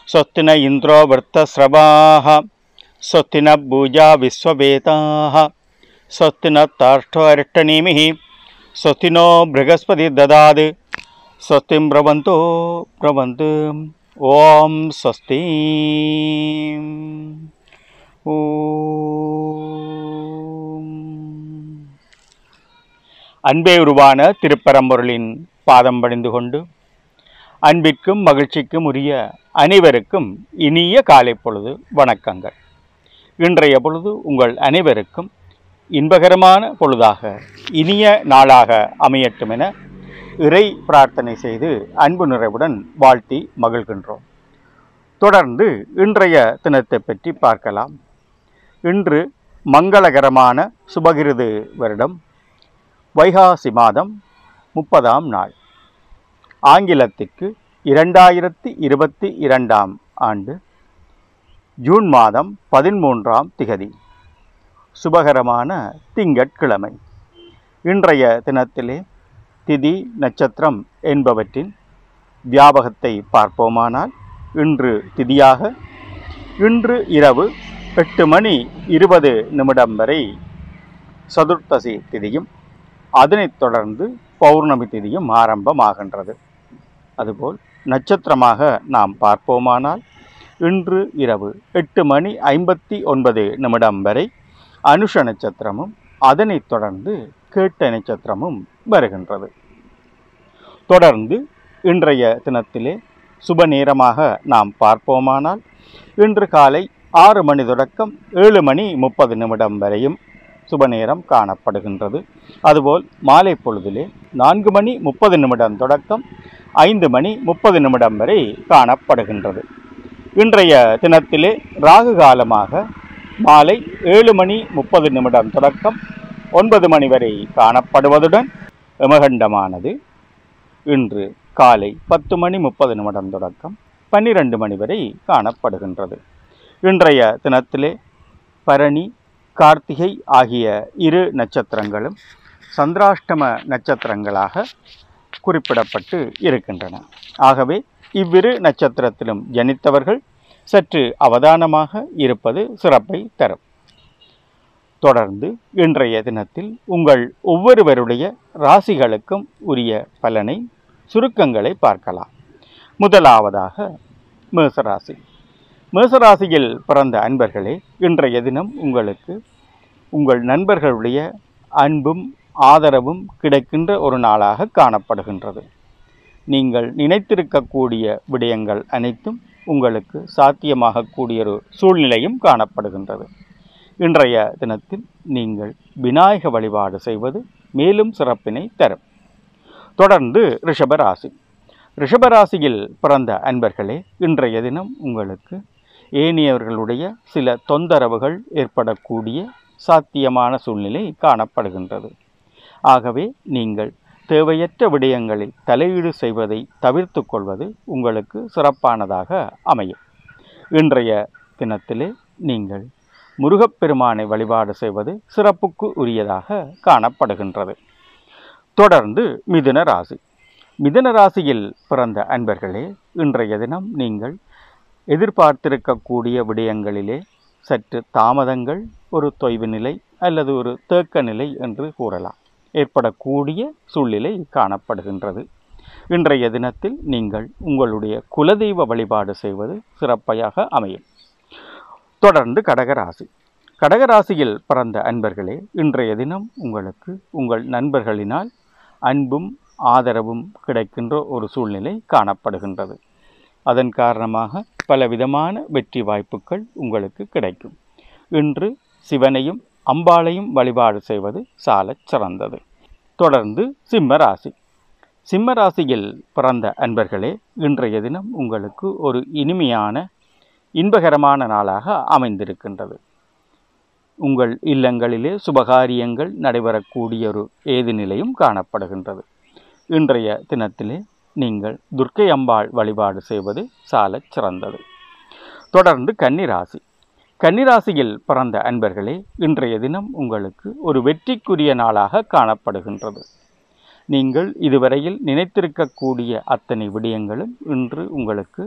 स्वस्ति न इन्द्रो वृत्तस्रवाः स्वस्ति न भूजा विश्ववेताः स्वस्ति न ताष्ठो अरिष्टनेमिः स्वस्ति नो बृहस्पति ददात् स्वस्तिं ब्रवन्तो ब्रवन्तु ॐ स्वस्ति ஓம். அன்பே உருவான திருப்பரம்பொருளின் பாதம் பணிந்து கொண்டு அன்பிற்கும் மகிழ்ச்சிக்கும் உரிய அனைவருக்கும் இனிய காலை பொழுது வணக்கங்கள் இன்றைய பொழுது உங்கள் அனைவருக்கும் இன்பகரமான பொழுதாக இனிய நாளாக அமையட்டும் என இறை பிரார்த்தனை செய்து அன்பு நிறைவுடன் வாழ்த்தி மகிழ்கின்றோம் தொடர்ந்து இன்றைய தினத்தை பற்றி பார்க்கலாம் இன்று மங்களகரமான சுபகிருது வருடம் வைகாசி மாதம் முப்பதாம் நாள் ஆங்கிலத்திற்கு இரண்டாயிரத்தி இருபத்தி இரண்டாம் ஆண்டு ஜூன் மாதம் பதிமூன்றாம் திகதி சுபகரமான திங்கட்கிழமை இன்றைய தினத்திலே திதி நட்சத்திரம் என்பவற்றின் வியாபகத்தை பார்ப்போமானால் இன்று திதியாக இன்று இரவு எட்டு மணி இருபது நிமிடம் வரை சதுர்த்தசி திதியும் அதனைத் தொடர்ந்து பௌர்ணமி திதியும் ஆரம்பமாகின்றது அதுபோல் நட்சத்திரமாக நாம் பார்ப்போமானால் இன்று இரவு எட்டு மணி ஐம்பத்தி ஒன்பது நிமிடம் வரை அனுஷ நட்சத்திரமும் அதனைத் தொடர்ந்து கேட்ட நட்சத்திரமும் வருகின்றது தொடர்ந்து இன்றைய தினத்திலே சுப நேரமாக நாம் பார்ப்போமானால் இன்று காலை ஆறு மணி தொடக்கம் ஏழு மணி முப்பது நிமிடம் வரையும் சுப நேரம் காணப்படுகின்றது அதுபோல் மாலை பொழுதிலே நான்கு மணி முப்பது நிமிடம் தொடக்கம் ஐந்து மணி முப்பது நிமிடம் வரை காணப்படுகின்றது இன்றைய தினத்திலே ராகு காலமாக மாலை ஏழு மணி முப்பது நிமிடம் தொடக்கம் ஒன்பது மணி வரை காணப்படுவதுடன் எமகண்டமானது இன்று காலை பத்து மணி முப்பது நிமிடம் தொடக்கம் பன்னிரண்டு மணி வரை காணப்படுகின்றது இன்றைய தினத்திலே பரணி கார்த்திகை ஆகிய இரு நட்சத்திரங்களும் சந்திராஷ்டம நட்சத்திரங்களாக குறிப்பிடப்பட்டு இருக்கின்றன ஆகவே இவ்விரு நட்சத்திரத்திலும் ஜனித்தவர்கள் சற்று அவதானமாக இருப்பது சிறப்பை தரும் தொடர்ந்து இன்றைய தினத்தில் உங்கள் ஒவ்வொருவருடைய ராசிகளுக்கும் உரிய பலனை சுருக்கங்களை பார்க்கலாம் முதலாவதாக மேசராசி மேசராசியில் பிறந்த அன்பர்களே இன்றைய தினம் உங்களுக்கு உங்கள் நண்பர்களுடைய அன்பும் ஆதரவும் கிடைக்கின்ற ஒரு நாளாக காணப்படுகின்றது நீங்கள் நினைத்திருக்கக்கூடிய விடயங்கள் அனைத்தும் உங்களுக்கு சாத்தியமாகக்கூடிய ஒரு சூழ்நிலையும் காணப்படுகின்றது இன்றைய தினத்தில் நீங்கள் விநாயக வழிபாடு செய்வது மேலும் சிறப்பினை தரும் தொடர்ந்து ரிஷபராசி ரிஷபராசியில் பிறந்த அன்பர்களே இன்றைய தினம் உங்களுக்கு ஏனியவர்களுடைய சில தொந்தரவுகள் ஏற்படக்கூடிய சாத்தியமான சூழ்நிலை காணப்படுகின்றது ஆகவே நீங்கள் தேவையற்ற விடயங்களில் தலையீடு செய்வதை தவிர்த்து கொள்வது உங்களுக்கு சிறப்பானதாக அமையும் இன்றைய தினத்திலே நீங்கள் முருகப்பெருமானை வழிபாடு செய்வது சிறப்புக்கு உரியதாக காணப்படுகின்றது தொடர்ந்து மிதுன ராசி மிதுன ராசியில் பிறந்த அன்பர்களே இன்றைய தினம் நீங்கள் எதிர்பார்த்திருக்கக்கூடிய விடயங்களிலே சற்று தாமதங்கள் ஒரு தொய்வு நிலை அல்லது ஒரு தேக்க நிலை என்று கூறலாம் ஏற்படக்கூடிய சூழ்நிலை காணப்படுகின்றது இன்றைய தினத்தில் நீங்கள் உங்களுடைய குலதெய்வ வழிபாடு செய்வது சிறப்பையாக அமையும் தொடர்ந்து கடகராசி கடகராசியில் பிறந்த அன்பர்களே இன்றைய தினம் உங்களுக்கு உங்கள் நண்பர்களினால் அன்பும் ஆதரவும் கிடைக்கின்ற ஒரு சூழ்நிலை காணப்படுகின்றது அதன் காரணமாக பலவிதமான வெற்றி வாய்ப்புகள் உங்களுக்கு கிடைக்கும் இன்று சிவனையும் அம்பாளையும் வழிபாடு செய்வது சாலச் சிறந்தது தொடர்ந்து சிம்ம ராசி சிம்ம ராசியில் பிறந்த அன்பர்களே இன்றைய தினம் உங்களுக்கு ஒரு இனிமையான இன்பகரமான நாளாக அமைந்திருக்கின்றது உங்கள் இல்லங்களிலே சுபகாரியங்கள் நடைபெறக்கூடிய ஒரு ஏது நிலையும் காணப்படுகின்றது இன்றைய தினத்திலே நீங்கள் துர்க்கை அம்பாள் வழிபாடு செய்வது சாலச் சிறந்தது தொடர்ந்து கன்னிராசி கன்னிராசியில் பிறந்த அன்பர்களே இன்றைய தினம் உங்களுக்கு ஒரு வெற்றிக்குரிய நாளாக காணப்படுகின்றது நீங்கள் இதுவரையில் நினைத்திருக்கக்கூடிய அத்தனை விடயங்களும் இன்று உங்களுக்கு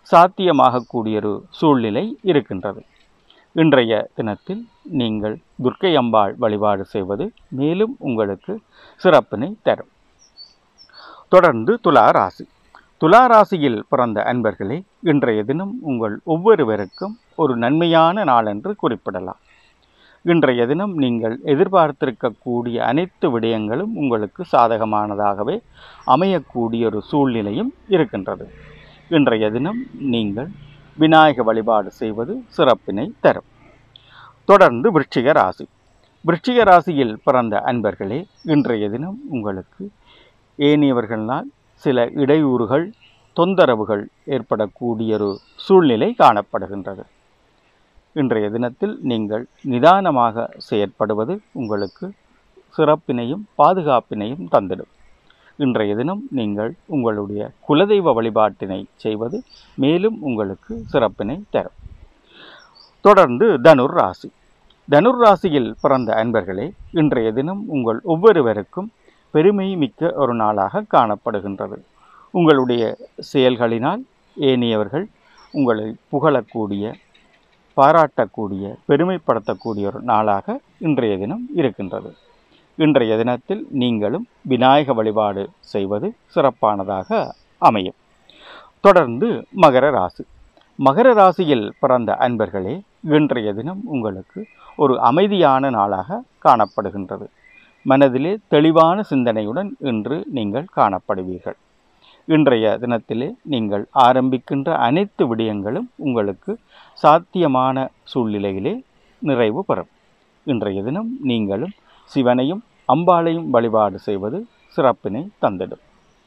சாத்தியமாகக்கூடிய ஒரு சூழ்நிலை இருக்கின்றது இன்றைய தினத்தில் நீங்கள் துர்க்கை அம்பாள் வழிபாடு செய்வது மேலும் உங்களுக்கு சிறப்பினை தரும் தொடர்ந்து துலா ராசி துலா ராசியில் பிறந்த அன்பர்களே இன்றைய தினம் உங்கள் ஒவ்வொருவருக்கும் ஒரு நன்மையான நாள் என்று குறிப்பிடலாம் இன்றைய தினம் நீங்கள் எதிர்பார்த்திருக்கக்கூடிய அனைத்து விடயங்களும் உங்களுக்கு சாதகமானதாகவே அமையக்கூடிய ஒரு சூழ்நிலையும் இருக்கின்றது இன்றைய தினம் நீங்கள் விநாயக வழிபாடு செய்வது சிறப்பினை தரும் தொடர்ந்து விருச்சிக ராசி விருச்சிக ராசியில் பிறந்த அன்பர்களே இன்றைய தினம் உங்களுக்கு ஏனியவர்களால் சில இடையூறுகள் தொந்தரவுகள் ஏற்படக்கூடிய ஒரு சூழ்நிலை காணப்படுகின்றது இன்றைய தினத்தில் நீங்கள் நிதானமாக செயற்படுவது உங்களுக்கு சிறப்பினையும் பாதுகாப்பினையும் தந்திடும் இன்றைய தினம் நீங்கள் உங்களுடைய குலதெய்வ வழிபாட்டினை செய்வது மேலும் உங்களுக்கு சிறப்பினை தரும் தொடர்ந்து தனுர் ராசி தனுர் ராசியில் பிறந்த அன்பர்களே இன்றைய தினம் உங்கள் ஒவ்வொருவருக்கும் பெருமை மிக்க ஒரு நாளாக காணப்படுகின்றது உங்களுடைய செயல்களினால் ஏனியவர்கள் உங்களை புகழக்கூடிய பாராட்டக்கூடிய பெருமைப்படுத்தக்கூடிய ஒரு நாளாக இன்றைய தினம் இருக்கின்றது இன்றைய தினத்தில் நீங்களும் விநாயக வழிபாடு செய்வது சிறப்பானதாக அமையும் தொடர்ந்து மகர ராசி மகர ராசியில் பிறந்த அன்பர்களே இன்றைய தினம் உங்களுக்கு ஒரு அமைதியான நாளாக காணப்படுகின்றது மனதிலே தெளிவான சிந்தனையுடன் இன்று நீங்கள் காணப்படுவீர்கள் இன்றைய தினத்திலே நீங்கள் ஆரம்பிக்கின்ற அனைத்து விடயங்களும் உங்களுக்கு சாத்தியமான சூழ்நிலையிலே நிறைவு பெறும் இன்றைய தினம் நீங்களும் சிவனையும் அம்பாளையும் வழிபாடு செய்வது சிறப்பினை தந்திடும்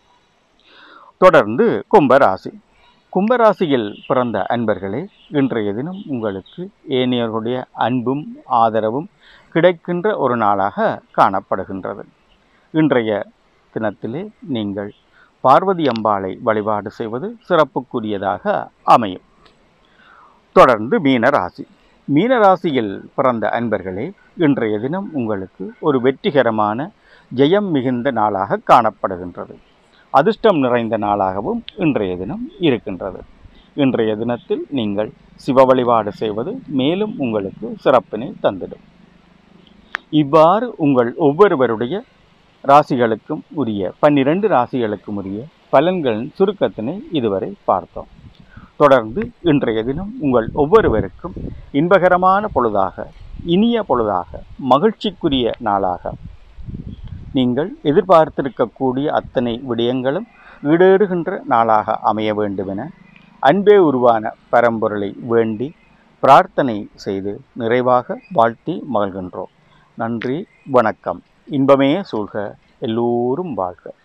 தொடர்ந்து கும்பராசி கும்பராசியில் பிறந்த அன்பர்களே இன்றைய தினம் உங்களுக்கு ஏனையர்களுடைய அன்பும் ஆதரவும் கிடைக்கின்ற ஒரு நாளாக காணப்படுகின்றது இன்றைய தினத்திலே நீங்கள் பார்வதி அம்பாளை வழிபாடு செய்வது சிறப்புக்குரியதாக அமையும் தொடர்ந்து மீனராசி மீனராசியில் பிறந்த அன்பர்களே இன்றைய தினம் உங்களுக்கு ஒரு வெற்றிகரமான ஜெயம் மிகுந்த நாளாக காணப்படுகின்றது அதிர்ஷ்டம் நிறைந்த நாளாகவும் இன்றைய தினம் இருக்கின்றது இன்றைய தினத்தில் நீங்கள் சிவ வழிபாடு செய்வது மேலும் உங்களுக்கு சிறப்பினை தந்திடும் இவ்வாறு உங்கள் ஒவ்வொருவருடைய ராசிகளுக்கும் உரிய பன்னிரண்டு ராசிகளுக்கும் உரிய பலன்களின் சுருக்கத்தினை இதுவரை பார்த்தோம் தொடர்ந்து இன்றைய தினம் உங்கள் ஒவ்வொருவருக்கும் இன்பகரமான பொழுதாக இனிய பொழுதாக மகிழ்ச்சிக்குரிய நாளாக நீங்கள் எதிர்பார்த்திருக்கக்கூடிய அத்தனை விடயங்களும் ஈடேறுகின்ற நாளாக அமைய வேண்டுமென அன்பே உருவான பரம்பொருளை வேண்டி பிரார்த்தனை செய்து நிறைவாக வாழ்த்தி மகிழ்கின்றோம் நன்றி வணக்கம் இன்பமே சூழ்க எல்லோரும் வாழ்க